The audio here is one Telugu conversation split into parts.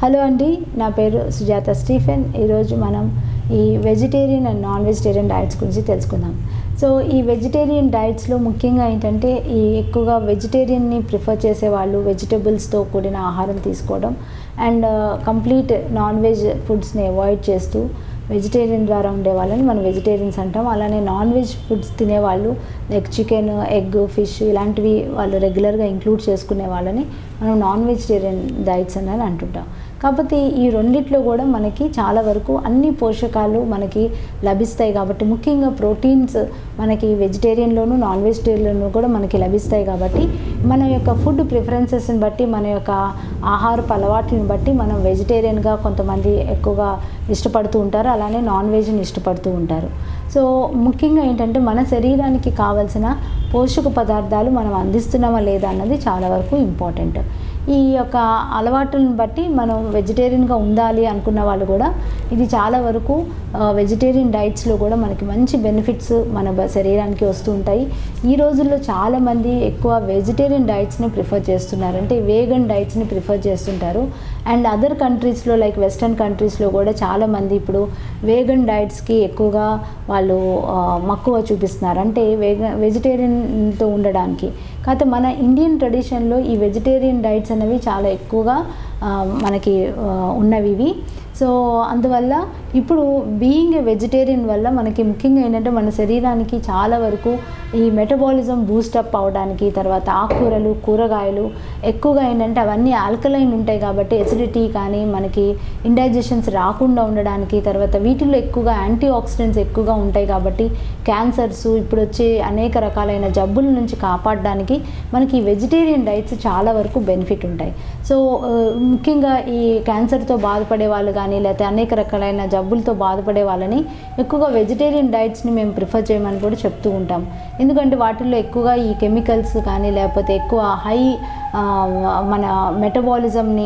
హలో అండి నా పేరు సుజాత స్టీఫెన్ ఈరోజు మనం ఈ vegetarian and non vegetarian diets గురించి తెలుసుకుందాం సో ఈ వెజిటేరియన్ డైట్స్లో ముఖ్యంగా ఏంటంటే ఈ ఎక్కువగా వెజిటేరియన్ని ప్రిఫర్ చేసే వాళ్ళు వెజిటబుల్స్తో కూడిన ఆహారం తీసుకోవడం అండ్ కంప్లీట్ నాన్ వెజ్ ఫుడ్స్ని అవాయిడ్ చేస్తూ వెజిటేరియన్ ద్వారా ఉండే వాళ్ళని మనం వెజిటేరియన్స్ అంటాం అలానే నాన్ వెజ్ ఫుడ్స్ తినేవాళ్ళు లైక్ చికెన్ ఎగ్ ఫిష్ ఇలాంటివి వాళ్ళు రెగ్యులర్గా ఇంక్లూడ్ చేసుకునే వాళ్ళని మనం నాన్ వెజిటేరియన్ డైట్స్ అని అంటుంటాం కాకపోతే ఈ రెండిట్లో కూడా మనకి చాలా వరకు అన్ని పోషకాలు మనకి లభిస్తాయి కాబట్టి ముఖ్యంగా ప్రోటీన్స్ మనకి వెజిటేరియన్లోను నాన్ వెజిటేరియన్లోనూ కూడా మనకి లభిస్తాయి కాబట్టి మన యొక్క ఫుడ్ ప్రిఫరెన్సెస్ని బట్టి మన యొక్క ఆహారపు అలవాట్లను బట్టి మనం వెజిటేరియన్గా కొంతమంది ఎక్కువగా ఇష్టపడుతూ ఉంటారు అలానే నాన్ వెజ్ని ఇష్టపడుతూ ఉంటారు సో ముఖ్యంగా ఏంటంటే మన శరీరానికి కావాల్సిన పోషక పదార్థాలు మనం అందిస్తున్నామా లేదా అన్నది చాలా వరకు ఇంపార్టెంట్ ఈ యొక్క అలవాటులను బట్టి మనం వెజిటేరియన్గా ఉండాలి అనుకున్న వాళ్ళు కూడా ఇది చాలా వరకు వెజిటేరియన్ డైట్స్లో కూడా మనకి మంచి బెనిఫిట్స్ మన బ- శరీరానికి వస్తూ ఉంటాయి ఈ రోజుల్లో చాలామంది ఎక్కువ వెజిటేరియన్ డైట్స్ని ప్రిఫర్ చేస్తున్నారు అంటే వేగన్ డైట్స్ని ప్రిఫర్ చేస్తుంటారు అండ్ అదర్ కంట్రీస్లో లైక్ వెస్టర్న్ కంట్రీస్లో కూడా చాలామంది ఇప్పుడు వేగన్ డైట్స్కి ఎక్కువగా వాళ్ళు ఆ, మక్కువ చూపిస్తున్నారు అంటే వేగ వెజిటేరియన్తో ఉండడానికి కాకపోతే మన ఇండియన్ ట్రెడిషన్లో ఈ వెజిటేరియన్ డైట్స్ అనేవి చాలా ఎక్కువగా ఆ, మనకి ఆ, ఉన్నవి ఇవి సో అందువల్ల ఇప్పుడు బీయింగ్ ఏ వెజిటేరియన్ వల్ల మనకి ముఖ్యంగా ఏంటంటే మన శరీరానికి చాలా వరకు ఈ మెటబాలిజం బూస్టప్ అవడానికి తర్వాత ఆకుకూరలు కూరగాయలు ఎక్కువగా ఏంటంటే అవన్నీ ఆల్కలైన్ ఉంటాయి కాబట్టి ఎసిడిటీ కానీ మనకి ఇండైజెషన్స్ రాకుండా ఉండడానికి తర్వాత వీటిల్లో ఎక్కువగా యాంటీ ఆక్సిడెంట్స్ ఎక్కువగా ఉంటాయి కాబట్టి క్యాన్సర్స్ ఇప్పుడు వచ్చే అనేక రకాలైన జబ్బుల నుంచి కాపాడడానికి మనకి ఈ వెజిటేరియన్ డైట్స్ చాలా వరకు బెనిఫిట్ ఉంటాయి సో ఆ, ముఖ్యంగా ఈ క్యాన్సర్తో బాధపడే వాళ్ళు కానీ లేకపోతే అనేక రకాలైన జబ్బులతో బాధపడే వాళ్ళని ఎక్కువగా వెజిటేరియన్ డైట్స్ని మేము ప్రిఫర్ చేయమని కూడా చెప్తూ ఉంటాం ఎందుకంటే వాటిల్లో ఎక్కువగా ఈ కెమికల్స్ కానీ లేకపోతే ఎక్కువ హై ఆ, మన మెటబాలిజంని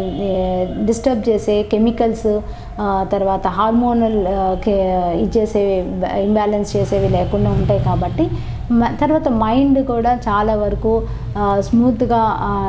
డిస్టర్బ్ చేసే కెమికల్స్ తర్వాత హార్మోనల్ ఇచ్చేసేవి ఇంబ్యాలెన్స్ చేసేవి లేకుండా ఉంటాయి కాబట్టి మ- తర్వాత మైండ్ కూడా చాలా వరకు స్మూత్గా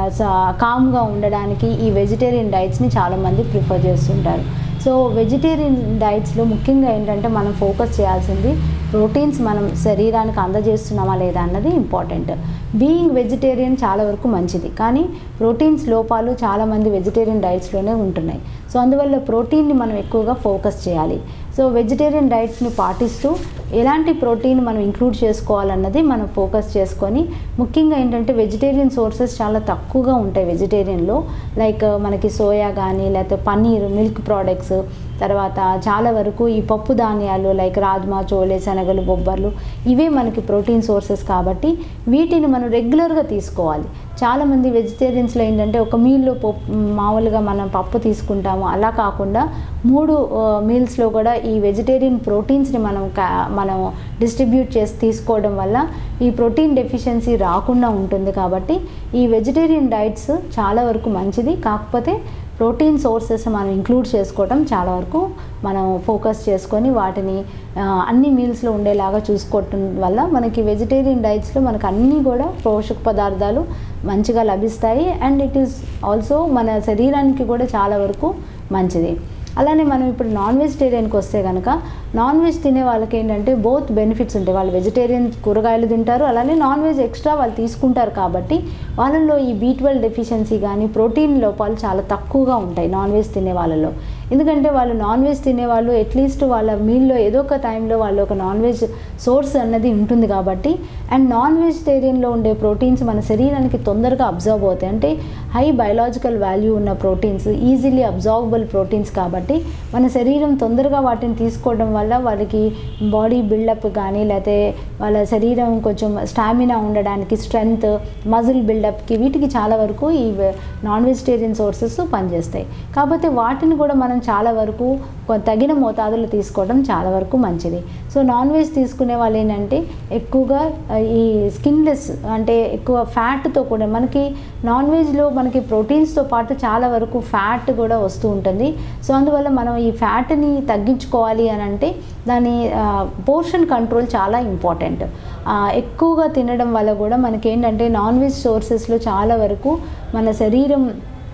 కామ్గా ఉండడానికి ఈ వెజిటేరియన్ డైట్స్ని చాలామంది ప్రిఫర్ చేస్తుంటారు సో వెజిటేరియన్ డైట్స్లో ముఖ్యంగా ఏంటంటే మనం ఫోకస్ చేయాల్సింది ప్రోటీన్స్ మనం శరీరానికి అందజేస్తున్నామా లేదా అన్నది ఇంపార్టెంట్ బీయింగ్ వెజిటేరియన్ చాలా వరకు మంచిది కానీ ప్రోటీన్స్ లోపాలు చాలామంది వెజిటేరియన్ డైట్స్లోనే ఉంటున్నాయి సో అందువల్ల ప్రోటీన్ని మనం ఎక్కువగా ఫోకస్ చేయాలి సో వెజిటేరియన్ డైట్స్ని పాటిస్తూ ఎలాంటి ప్రోటీన్ మనం ఇంక్లూడ్ చేసుకోవాలన్నది మనం ఫోకస్ చేసుకొని ముఖ్యంగా ఏంటంటే వెజిటేరియన్ సోర్సెస్ చాలా తక్కువగా ఉంటాయి వెజిటేరియన్లో లైక్ మనకి సోయా కానీ లేకపోతే పన్నీర్ మిల్క్ ప్రోడక్ట్స్ తర్వాత చాలా వరకు ఈ పప్పు ధాన్యాలు లైక్ రాజ్మా చోలే శనగలు బొబ్బర్లు ఇవే మనకి ప్రోటీన్ సోర్సెస్ కాబట్టి వీటిని మనం రెగ్యులర్గా తీసుకోవాలి చాలామంది వెజిటేరియన్స్లో ఏంటంటే ఒక మీల్లో పప్పు మామూలుగా మనం పప్పు తీసుకుంటాము అలా కాకుండా మూడు మీల్స్లో కూడా ఈ వెజిటేరియన్ ప్రోటీన్స్ని మనం కా- మనం డిస్ట్రిబ్యూట్ చేసి తీసుకోవడం వల్ల ఈ ప్రోటీన్ డెఫిషియన్సీ రాకుండా ఉంటుంది కాబట్టి ఈ వెజిటేరియన్ డైట్స్ చాలా వరకు మంచిది కాకపోతే ప్రోటీన్ సోర్సెస్ మనం ఇంక్లూడ్ చేసుకోవడం చాలా వరకు మనం ఫోకస్ చేసుకొని వాటిని ఆ, అన్ని మీల్స్లో ఉండేలాగా చూసుకోవటం వల్ల మనకి వెజిటేరియన్ డైట్స్లో మనకు అన్నీ కూడా పోషక పదార్థాలు మంచిగా లభిస్తాయి అండ్ ఇట్ ఈస్ ఆల్సో మన శరీరానికి కూడా చాలా వరకు మంచిది అలానే మనం ఇప్పుడు నాన్ వెజిటేరియన్కి వస్తే కనుక నాన్ వెజ్ తినే వాళ్ళకి ఏంటంటే బోత్ బెనిఫిట్స్ ఉంటాయి వాళ్ళు వెజిటేరియన్ కూరగాయలు తింటారు అలానే నాన్ వెజ్ ఎక్స్ట్రా వాళ్ళు తీసుకుంటారు కాబట్టి వాళ్ళల్లో ఈ బీ ట్వెల్వ్ డెఫిషియన్సీ కానీ ప్రోటీన్ లోపాలు చాలా తక్కువగా ఉంటాయి నాన్ వెజ్ తినే వాళ్ళలో ఎందుకంటే వాళ్ళు నాన్ వెజ్ తినేవాళ్ళు అట్లీస్ట్ వాళ్ళ మీల్లో ఏదో ఒక టైంలో వాళ్ళు ఒక నాన్ వెజ్ సోర్స్ అన్నది ఉంటుంది కాబట్టి అండ్ నాన్ వెజిటేరియన్లో ఉండే ప్రోటీన్స్ మన శరీరానికి తొందరగా అబ్జర్వ్ అవుతాయి అంటే హై బయలాజికల్ వాల్యూ ఉన్న ప్రోటీన్స్ ఈజీలీ అబ్జార్బుల్ ప్రోటీన్స్ కాబట్టి మన శరీరం తొందరగా వాటిని తీసుకోవడం వల్ల వాళ్ళకి బాడీ బిల్డప్ కానీ లేకపోతే వాళ్ళ శరీరం కొంచెం స్టామినా ఉండడానికి స్ట్రెంగ్త్ మజిల్ బిల్డప్కి వీటికి చాలా వరకు ఈ నాన్ వెజిటేరియన్ సోర్సెస్ పనిచేస్తాయి కాకపోతే వాటిని కూడా మనం చాలా వరకు కొ- తగిన మోతాదులో తీసుకోవడం చాలా వరకు మంచిది సో నాన్ వెజ్ తీసుకునే వాళ్ళు ఏంటంటే ఎక్కువగా ఆ, ఈ స్కిన్లెస్ అంటే ఎక్కువ ఫ్యాట్తో కూడా మనకి నాన్ వెజ్లో మనకి ప్రోటీన్స్తో పాటు చాలా వరకు ఫ్యాట్ కూడా వస్తూ ఉంటుంది సో అందువల్ల మనం ఈ ఫ్యాట్ని తగ్గించుకోవాలి అని అంటే దాని పోర్షన్ కంట్రోల్ చాలా ఇంపార్టెంట్ ఎక్కువగా తినడం వల్ల కూడా మనకి ఏంటంటే నాన్ వెజ్ సోర్సెస్లో చాలా వరకు మన శరీరం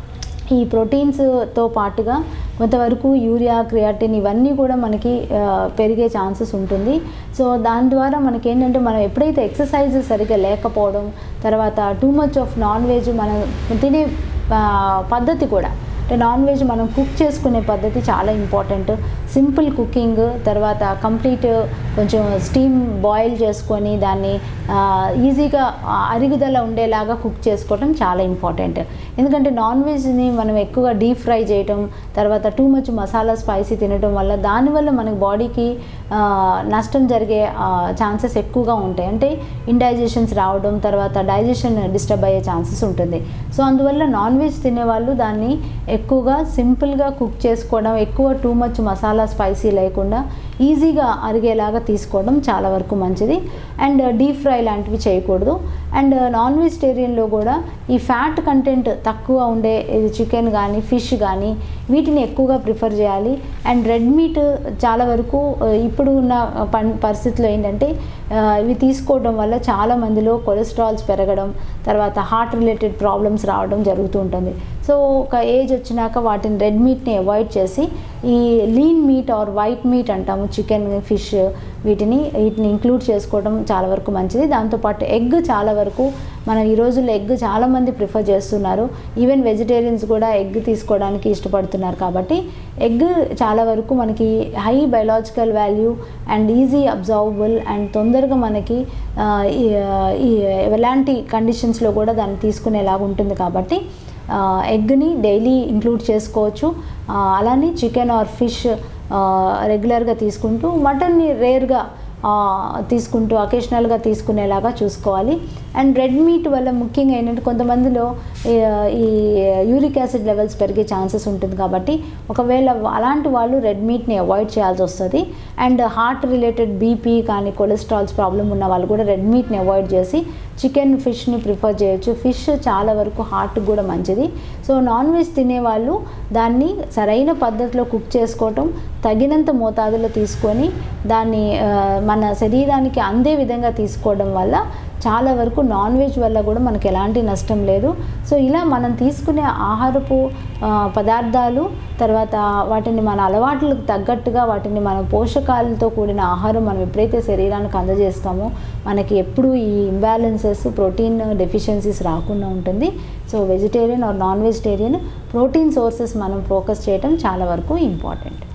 ఈ ప్రోటీన్స్తో పాటుగా కొంతవరకు యూరియా క్రియాటిన్ ఇవన్నీ కూడా మనకి ఆ, పెరిగే ఛాన్సెస్ ఉంటుంది సో దాని ద్వారా మనకి ఏంటంటే మనం ఎప్పుడైతే ఎక్సర్సైజ్ సరిగ్గా లేకపోవడం తర్వాత too much of non veg మనం తినే ఆ, పద్ధతి కూడా అంటే నాన్ వెజ్ మనం కుక్ చేసుకునే పద్ధతి చాలా ఇంపార్టెంట్ సింపుల్ కుకింగ్ తర్వాత కంప్లీట్ కొంచెం స్టీమ్ బాయిల్ చేసుకొని దాన్ని ఆ, ఈజీగా ఆ, అరుగుదల ఉండేలాగా కుక్ చేసుకోవడం చాలా ఇంపార్టెంట్ ఎందుకంటే నాన్ వెజ్ని మనం ఎక్కువగా డీప్ ఫ్రై చేయటం తర్వాత టూ మచ్ మసాలా స్పైసీ తినడం వల్ల దానివల్ల మనకి బాడీకి ఆ, నష్టం జరిగే ఛాన్సెస్ ఎక్కువగా ఉంటాయి అంటే ఇండైజెషన్స్ రావడం తర్వాత డైజెషన్ డిస్టర్బ్ అయ్యే ఛాన్సెస్ ఉంటుంది సో అందువల్ల నాన్ వెజ్ తినేవాళ్ళు దాన్ని ఎక్కువగా సింపుల్గా కుక్ చేసుకోవడం ఎక్కువ టూ మచ్ మసాలా స్పైసీ లేకుండా ఈజీగా అరిగేలాగా తీసుకోవడం చాలా వరకు మంచిది అండ్ డీప్ ఫ్రై లాంటివి చేయకూడదు అండ్ నాన్ వెజిటేరియన్లో కూడా ఈ ఫ్యాట్ కంటెంట్ తక్కువ ఉండే చికెన్ కానీ ఫిష్ కానీ వీటిని ఎక్కువగా ప్రిఫర్ చేయాలి అండ్ రెడ్ మీట్ చాలా వరకు ఆ, ఇప్పుడు ఉన్న పన్ పరిస్థితిలో ఏంటంటే ఆ, ఇవి తీసుకోవడం వల్ల చాలా మందిలో కొలెస్ట్రాల్స్ పెరగడం తర్వాత హార్ట్ రిలేటెడ్ ప్రాబ్లమ్స్ రావడం జరుగుతూ ఉంటుంది సో ఒక ఏజ్ వచ్చినాక వాటిని రెడ్ మీట్ని అవాయిడ్ చేసి ఈ lean meat or white meat అంటాము చికెన్ ఫిష్ వీటిని వీటిని ఇంక్లూడ్ చేసుకోవడం చాలా వరకు మంచిది దాంతోపాటు ఎగ్ చాలా వరకు మనం ఈ రోజుల్లో ఎగ్ చాలామంది ప్రిఫర్ చేస్తున్నారు ఈవెన్ వెజిటేరియన్స్ కూడా ఎగ్ తీసుకోవడానికి ఇష్టపడుతున్నారు కాబట్టి ఎగ్ చాలా వరకు మనకి high biological value and easy observable and తొందరగా మనకి ఆ, ఈ- ఈ ఎలాంటి కండిషన్స్లో కూడా దాన్ని తీసుకునేలాగా ఉంటుంది కాబట్టి ఆ, ఎగ్ని డైలీ ఇంక్లూడ్ చేసుకోవచ్చు ఆ, అలానే చికెన్ ఆర్ ఫిష్ రెగ్యులర్గా తీసుకుంటూ మటన్ని రేర్గా తీసుకుంటూ అకేషనల్గా తీసుకునేలాగా చూసుకోవాలి అండ్ రెడ్ మీట్ వల్ల ముఖ్యంగా ఏంటంటే కొంతమందిలో ఈ ఈ యూరిక్ యాసిడ్ లెవెల్స్ పెరిగే ఛాన్సెస్ ఉంటుంది కాబట్టి ఒకవేళ అలాంటి వాళ్ళు రెడ్ మీట్ని అవాయిడ్ చేయాల్సి వస్తుంది అండ్ హార్ట్ రిలేటెడ్ బీపీ కానీ కొలెస్ట్రాల్స్ ప్రాబ్లం ఉన్న వాళ్ళు కూడా రెడ్ మీట్ని అవాయిడ్ చేసి చికెన్ ఫిష్ని ప్రిఫర్ చేయొచ్చు ఫిష్ చాలా వరకు హార్ట్ కూడా మంచిది సో నాన్ వెజ్ తినేవాళ్ళు దాన్ని సరైన పద్ధతిలో కుక్ చేసుకోవటం తగినంత మోతాదులో తీసుకొని దాన్ని ఆ, మన శరీరానికి అందే విధంగా తీసుకోవడం వల్ల చాలా వరకు నాన్ వెజ్ వల్ల కూడా మనకి ఎలాంటి నష్టం లేదు సో ఇలా మనం తీసుకునే ఆహారపు ఆ, పదార్థాలు తర్వాత వాటిని మన అలవాట్లకు తగ్గట్టుగా వాటిని మన పోషకాలతో కూడిన ఆహారం మనం ఎప్పుడైతే శరీరానికి అందజేస్తామో మనకి ఎప్పుడు ఈ ఇంబ్యాలెన్సెస్ ప్రోటీన్ డెఫిషియన్సీస్ రాకుండా ఉంటుంది so vegetarian or non vegetarian protein sources మనం ఫోకస్ చేయడం చాలా వరకు ఇంపార్టెంట్